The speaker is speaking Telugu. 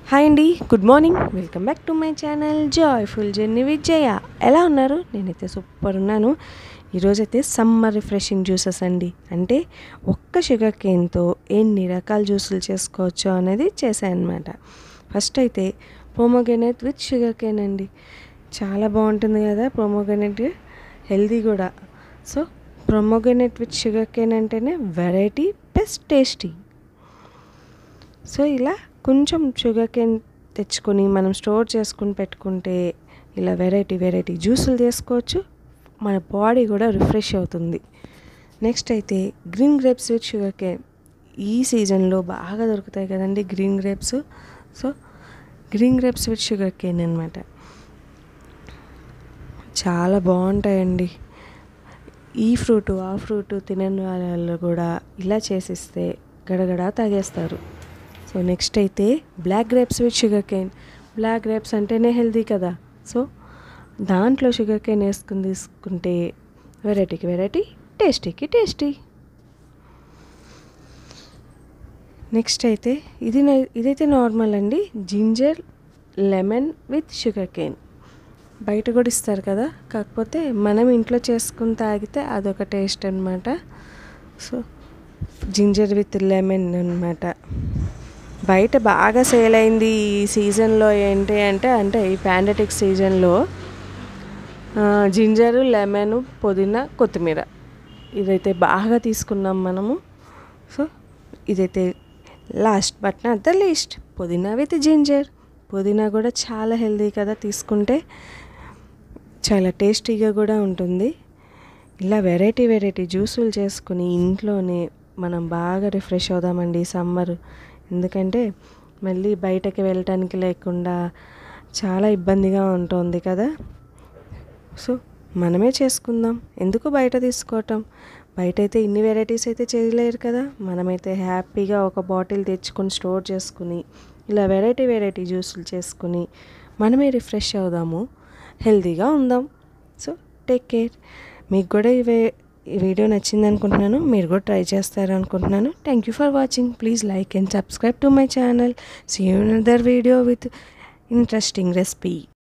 హాయ్ అండి good morning welcome back to my channel joyful journey with Jaya ఎలా ఉన్నారు నేనైతే సూపర్ ఉన్నాను ఈరోజైతే సమ్మర్ రిఫ్రెషింగ్ జ్యూసెస్ అండి అంటే ఒక్క షుగర్ కేన్తో ఎన్ని రకాల జ్యూసులు చేసుకోవచ్చో అనేది చేశాను అనమాట ఫస్ట్ అయితే ప్రోమోగెనేట్ విత్ షుగర్ కేన్ అండి చాలా బాగుంటుంది కదా ప్రోమోగెనేట్ హెల్దీ కూడా so pomegranate with sugar cane అంటేనే వెరైటీ బెస్ట్ టేస్టీ సో ఇలా కొంచెం షుగర్ కేన్ తెచ్చుకొని మనం స్టోర్ చేసుకుని పెట్టుకుంటే ఇలా వెరైటీ వెరైటీ జ్యూసులు చేసుకోవచ్చు మన బాడీ కూడా రిఫ్రెష్ అవుతుంది నెక్స్ట్ అయితే green grapes with sugar cane ఈ సీజన్లో బాగా దొరుకుతాయి కదండి green grapes so green grapes with sugar cane అనమాట చాలా బాగుంటాయండి ఈ ఫ్రూటు ఆ ఫ్రూటు తినని వాళ్ళు కూడా ఇలా చేసిస్తే గడగడ తాగేస్తారు సో నెక్స్ట్ అయితే black grapes with sugar cane black grapes అంటేనే హెల్తీ కదా సో దాంట్లో షుగర్ కేన్ వేసుకుని తీసుకుంటే వెరైటీకి వెరైటీ టేస్టీకి టేస్టీ నెక్స్ట్ అయితే ఇది ఇదైతే నార్మల్ అండి ginger lemon with sugar cane బయట కూడా ఇస్తారు కదా కాకపోతే మనం ఇంట్లో చేసుకుని తాగితే అదొక టేస్ట్ అనమాట సో జింజర్ విత్ లెమన్ అనమాట బయట బాగా సేల్ అయింది ఈ సీజన్లో ఏంటి అంటే అంటే ఈ పాండటిక్ సీజన్లో జింజరు లెమన్ పుదీనా కొత్తిమీర ఇదైతే బాగా తీసుకున్నాం మనము సో ఇదైతే last but not the least పుదీనా విత్ జింజర్ పుదీనా కూడా చాలా హెల్దీ కదా తీసుకుంటే చాలా టేస్టీగా కూడా ఉంటుంది ఇలా వెరైటీ వెరైటీ జ్యూసులు చేసుకుని ఇంట్లోనే మనం బాగా రిఫ్రెష్ అవుదామండి సమ్మర్ ఎందుకంటే మళ్ళీ బయటకి వెళ్ళటానికి లేకుండా చాలా ఇబ్బందిగా ఉంటుంది కదా సో మనమే చేసుకుందాం ఎందుకు బయట తీసుకోవటం బయట అయితే ఇన్ని వెరైటీస్ అయితే చేయలేరు కదా మనమైతే హ్యాపీగా ఒక బాటిల్ తెచ్చుకొని స్టోర్ చేసుకుని ఇలా వెరైటీ వెరైటీ జ్యూసులు చేసుకుని మనమే రిఫ్రెష్ అవుదాము హెల్తీగా ఉందాం సో టేక్ కేర్ మీకు కూడా ఇవే ఈ వీడియో నచ్చింది అనుకుంటున్నాను మీరు కూడా ట్రై చేస్తారు అనుకుంటున్నాను thank you for watching please like and subscribe to my channel see you another video with interesting recipe